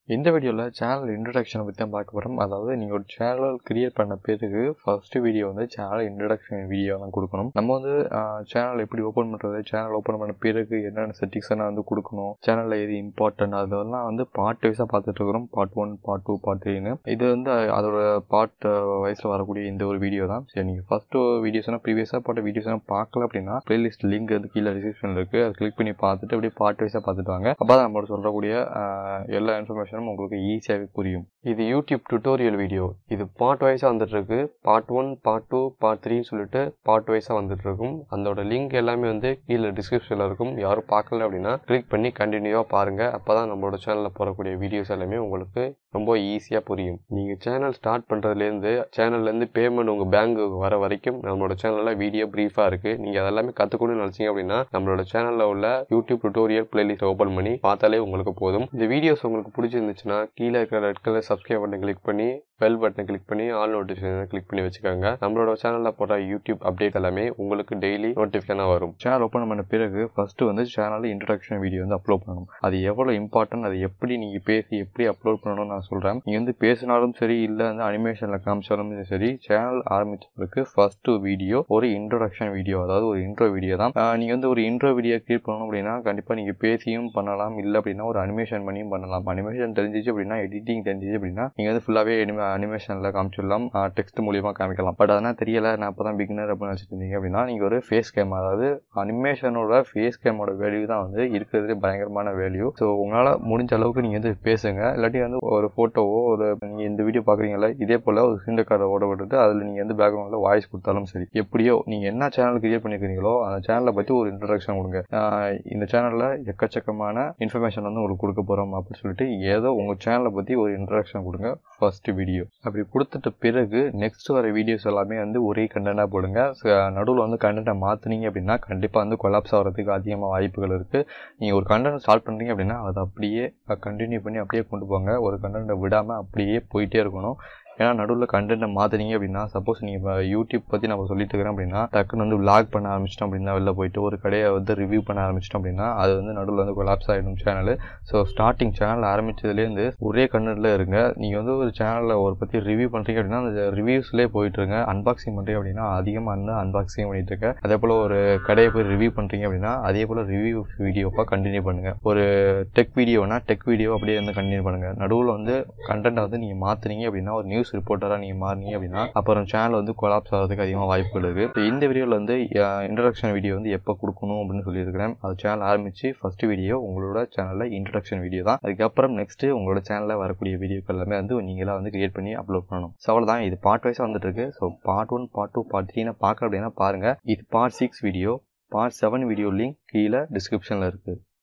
இந்த வீடியோவில் சேனல் இன்ட்ரடக்ஷனை பற்றி தான் பார்க்க போகிறோம் அதாவது நீங்கள் ஒரு சேனல் கிரியேட் பண்ண பேருக்கு ஃபஸ்ட்டு வீடியோ வந்து சேனல் இன்ட்ரடக்ஷன் வீடியோ தான் கொடுக்கணும் நம்ம வந்து சேனல் எப்படி ஓப்பன் பண்ணுறது சேனல் ஓப்பன் பண்ண பிறகு என்னென்ன செட்டிங்ஸ் எல்லாம் வந்து கொடுக்கணும் சேனலில் எது இம்பார்ட்டன்ட் அதெல்லாம் வந்து பார்ட் வைஸாக பார்த்துட்டு இருக்கிறோம் part one part two part த்ரீன்னு இது வந்து அதோட பார்ட் வயசில் வரக்கூடிய இந்த ஒரு வீடியோ தான் சரி நீங்கள் ஃபஸ்ட்டு வீடியோஸ்னால் ப்ரீவியஸாக போட்ட வீடியோஸ்லாம் பார்க்கல அப்படின்னா பிளேலிஸ்ட் லிங்க் வந்து கீழே டிஸ்கிரிப்ஷனில் இருக்குது அதை கிளிக் பண்ணி பார்த்துட்டு அப்படியே பார்ட் வைஸாக பார்த்துட்டு வாங்க அப்போ தான் நம்மளோட சொல்லக்கூடிய ஆஹ், எல்லா இன்ஃபர்மேஷனும் உங்களுக்கு ஈஸியாகவே புரியும் இது யூடியூப் டுட்டோரியல் வீடியோ இது பார்ட் வைஸாக வந்துட்டு இருக்கு part one part two part த்ரீன்னு சொல்லிட்டு பார்ட் வைஸாக வந்துட்டு இருக்கும் அதோட லிங்க் எல்லாமே வந்து கீழே டிஸ்கிரிப்ஷனில் இருக்கும் யாரும் பார்க்கல அப்படின்னா கிளிக் பண்ணி கண்டினியூவாக பாருங்க அப்பதான் நம்மளோட சேனலில் போடக்கூடிய வீடியோஸ் எல்லாமே உங்களுக்கு ரொம்ப ஈஸியாக புரியும் நீங்கள் சேனல் ஸ்டார்ட் பண்ணுறதுலேருந்து சேனல்லேருந்து பேமெண்ட் உங்கள் பேங்க்கு வர வரைக்கும் நம்மளோட சேனலில் வீடியோ ப்ரீஃபாக இருக்குது நீங்கள் அதெல்லாமே கற்றுக்கணும்னு நினச்சிங்க அப்படின்னா நம்மளோட சேனலில் உள்ள யூடியூப் டுட்டோரியல் பிளேலிஸ்ட் ஓப்பன் பண்ணி பார்த்தாலே உங்களுக்கு போதும் இந்த வீடியோஸ் உங்களுக்கு பிடிச்சிருந்துச்சுன்னா கீழே இருக்கிற ரெட் கலர் சப்ஸ்கிரைப் பட்டனை கிளிக் பண்ணி பெல் பட்டனை கிளிக் பண்ணி ஆல் நோட்டிஃபிகேஷன் கிளிக் பண்ணி வச்சுக்கோங்க நம்மளோட சேனலில் போடுற யூடியூப் அப்டேட் எல்லாமே உங்களுக்கு டெய்லி நோட்டிஃபிகேஷனாக வரும் சேனல் ஓப்பன் பண்ண பிறகு ஃபஸ்ட்டு வந்து சேனலில் இன்ட்ரடக்ஷன் வீடியோ வந்து அப்லோட் பண்ணணும் அது எவ்வளோ இம்பார்ட்டன்ட் அது எப்படி நீங்கள் பேசி எப்படி அப்லோட் பண்ணணும்னு நான் சொல்கிறேன் நீங்கள் வந்து பேசினாலும் சரி இல்லை வந்து அனிமேஷனில் காமிச்சாலும் சரி சேனல் ஆரம்பிச்சதுக்கு ஃபஸ்ட்டு வீடியோ ஒரு இன்ட்ரடக்ஷன் வீடியோ அதாவது ஒரு இன்ட்ரோ வீடியோ தான் நீங்கள் வந்து ஒரு இன்ட்ரோ வீடியோ கிரியேட் பண்ணணும் அப்படின்னா கண்டிப்பாக நீங்கள் பேசியும் பண்ணலாம் இல்லை அப்படின்னா ஒரு அனிமேஷன் பண்ணியும் பண்ணலாம் அனிமேஷன் தெரிஞ்சிச்சு அப்படின்னா எடிட்டிங் தெரிஞ்சிச்சு அப்படின்னா நீங்கள் வந்து ஃபுல்லாகவே அனிமேஷனில் காமிச்சிடலாம் டெக்ஸ்ட் மூலியமாக காமிக்கலாம் பட் அதெல்லாம் தெரியல நான் இப்போ தான் பிகினர் அப்படின்னு வச்சுட்டு இருந்தீங்க அப்படின்னா நீங்கள் ஒரு ஃபேஸ் கேம் அதாவது அனிமேஷனோட ஃபேஸ் கேமோட வேல்யூ தான் வந்து இருக்கிறதுலே பயங்கரமான வேல்யூ ஸோ உங்களால் முடிஞ்ச அளவுக்கு நீங்கள் வந்து பேசுங்க இல்லாட்டி வந்து ஒரு ஃபோட்டோவோ ஒரு நீங்கள் இந்த வீடியோ பார்க்குறீங்களா இதே போல் ஒரு சிண்ட கார்டை ஓட விட்டுட்டு அதில் நீங்கள் வந்து பேக்ரவுண்டில் வாய்ஸ் கொடுத்தாலும் சரி எப்படியோ நீங்கள் என்ன சேனல் கிரியேட் பண்ணிக்கிறீங்களோ அந்த சேனலை பற்றி ஒரு இன்ட்ரடக்ஷன் கொடுங்க ஆஹ் இந்த சேனலில் எக்கச்சக்கமான இன்ஃபர்மேஷன் வந்து உங்களுக்கு கொடுக்க போகிறோம் அப்படின்னு சொல்லிட்டு ஏதோ உங்கள் சேனலை பற்றி ஒரு இன்ட்ரடக்ஷன் கொடுங்க ஃபர்ஸ்ட் வீடியோ அப்படி கொடுத்துட்ட பிறகு நெக்ஸ்ட் வர வீடியோஸ் எல்லாமே வந்து ஒரே கண்டென்ட்டாக போடுங்க நடுவில் வந்து கண்டென்ட்டை மாற்றினீங்க அப்படின்னா கண்டிப்பாக வந்து கொலாப்ஸ் ஆகிறதுக்கு அதிகமாக வாய்ப்புகள் இருக்குது நீங்கள் ஒரு கண்டென்ட் ஸ்டார்ட் பண்ணுறீங்க அப்படின்னா அதை அப்படியே கண்டினியூ பண்ணி அப்படியே கொண்டு போங்க ஒரு கண்டென்ட்டை விடாமல் அப்படியே போயிட்டே இருக்கணும் ஏன்னா நடுவில் கண்டென்ட்டை மாற்றினீங்க அப்படின்னா சப்போஸ் நீங்கள் இப்போ யூடியூப் பற்றி நம்ம சொல்லிட்டு இருக்கிறோம் அப்படின்னா டக்குன்னு வந்து vlog பண்ண ஆரம்பிச்சிட்டோம் அப்படின்னா வெளில போயிட்டு ஒரு கடையை வந்து ரிவ்யூ பண்ண ஆரம்பிச்சிட்டோம் அப்படின்னா அது வந்து நடுவில் வந்து கொலாப்ஸ் ஆகிடும் சேனல் ஸோ ஸ்டார்டிங் சேனல் ஆரம்பிச்சதுலேருந்து ஒரே கண்டென்ட்டில் இருங்க நீங்கள் வந்து ஒரு சேனலில் ஒரு பற்றி ரிவ்யூ பண்ணுறீங்க அப்படின்னா அந்த ரிவ்யூஸ்லேயே போயிட்டு இருங்க அன்பாக்சிங் பண்ணுறீங்க அப்படின்னா அதிகமாக வந்து அன்பாக்சிங் பண்ணிட்டு இருக்க அதே போல் ஒரு கடையை போய் ரிவ்யூ பண்ணுறீங்க அப்படின்னா அதே போல் ரிவ்யூ வீடியோவாக கண்டினியூ பண்ணுங்கள் ஒரு டெக் வீடியோனா டெக் வீடியோ அப்படியே வந்து கண்டினியூ பண்ணுங்கள் நடுவில் வந்து கண்டென்ட்டை வந்து நீங்கள் மாற்றுனீங்க அப்படின்னா ஒரு நியூஸ் ரிப்போர்ட்டராக நீங்கள் மாறினீங்க அப்படின்னா அப்புறம் சேனல் வந்து கொலாப்ஸ் ஆகிறதுக்கு அதிகமாக வாய்ப்புகள் இருக்குது So, இந்த வீடியோவில் வந்து இன்ட்ரடக்ஷன் வீடியோ வந்து எப்போ கொடுக்கணும் அப்படின்னு சொல்லியிருக்கிறேன் அது சேனல் ஆரம்பித்து ஃபர்ஸ்ட் வீடியோ உங்களோட சேனலில் இன்ட்ரடக்ஷன் வீடியோ தான் அதுக்கப்புறம் நெக்ஸ்ட்டு உங்களோட சேனலில் வரக்கூடிய வீடியோக்கள் எல்லாமே வந்து நீங்களாக வந்து கிரியேட் பண்ணி அப்லோட் பண்ணணும் ஸோ அவ்வளோதான் இது பார்ட் வைஸாக வந்துட்டு இருக்கு so part one part two part த்ரீனா பார்க்க அப்படின்னா பாருங்கள் இது part six video part seven video link கீழே டிஸ்கிரிப்ஷனில் இருக்குது